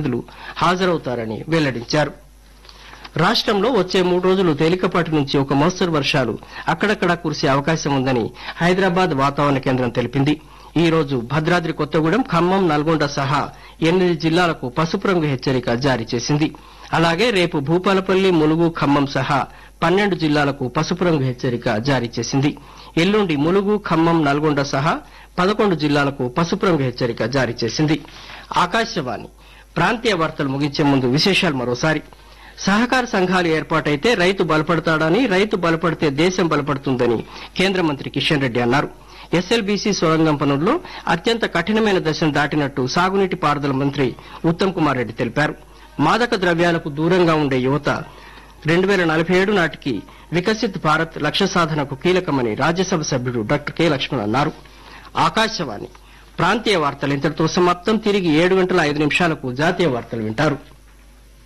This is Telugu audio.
ప్రతినిధులు హాజరవుతారని వెల్లడించారు రాష్ట్రంలో వచ్చే మూడు రోజులు తేలికపాటి నుంచి ఒక మోస్తరు వర్షాలు అక్కడక్కడా కురిసే అవకాశం ఉందని హైదరాబాద్ వాతావరణ కేంద్రం తెలిపింది ఈ రోజు భద్రాద్రి కొత్తగూడెం ఖమ్మం నల్గొండ సహా ఎనిమిది జిల్లాలకు పసుపు రంగు హెచ్చరిక జారీ చేసింది అలాగే రేపు భూపాలపల్లి ములుగు ఖమ్మం సహా పన్నెండు జిల్లాలకు పసుపు రంగు హెచ్చరిక జారీ చేసింది ఎల్లుండి ములుగు ఖమ్మం నల్గొండ సహా పదకొండు జిల్లాలకు పసుపు రంగు హెచ్చరిక జారీ చేసింది ఆకాశవాణి ప్రాంతీయ వార్తలు ముగించే ముందు విశేషాలు మరోసారి సహకార సంఘాలు ఏర్పాటైతే రైతు బలపడతాడని రైతు బలపడితే దేశం బలపడుతుందని కేంద్ర మంత్రి కిషన్ రెడ్డి అన్నారు ఎస్ఎల్బీసీ సొరంగం పనుల్లో అత్యంత కఠినమైన దశను దాటినట్టు సాగునీటి పారుదల మంత్రి ఉత్తమ్ కుమార్ రెడ్డి తెలిపారు మాదక ద్రవ్యాలకు దూరంగా ఉండే యువత రెండు వేల నలభై ఏడు నాటికి వికసిత్ భారత్ లక్ష్య సాధనకు కీలకమని రాజ్యసభ సభ్యుడు డాక్టర్ కె లక్ష్మణ్ అన్నారు ఆకాశవాణి ప్రాంతీయ వార్తలు ఇంతటితో సమాప్తం తిరిగి ఏడు గంటల ఐదు నిమిషాలకు జాతీయ వార్తలు వింటారు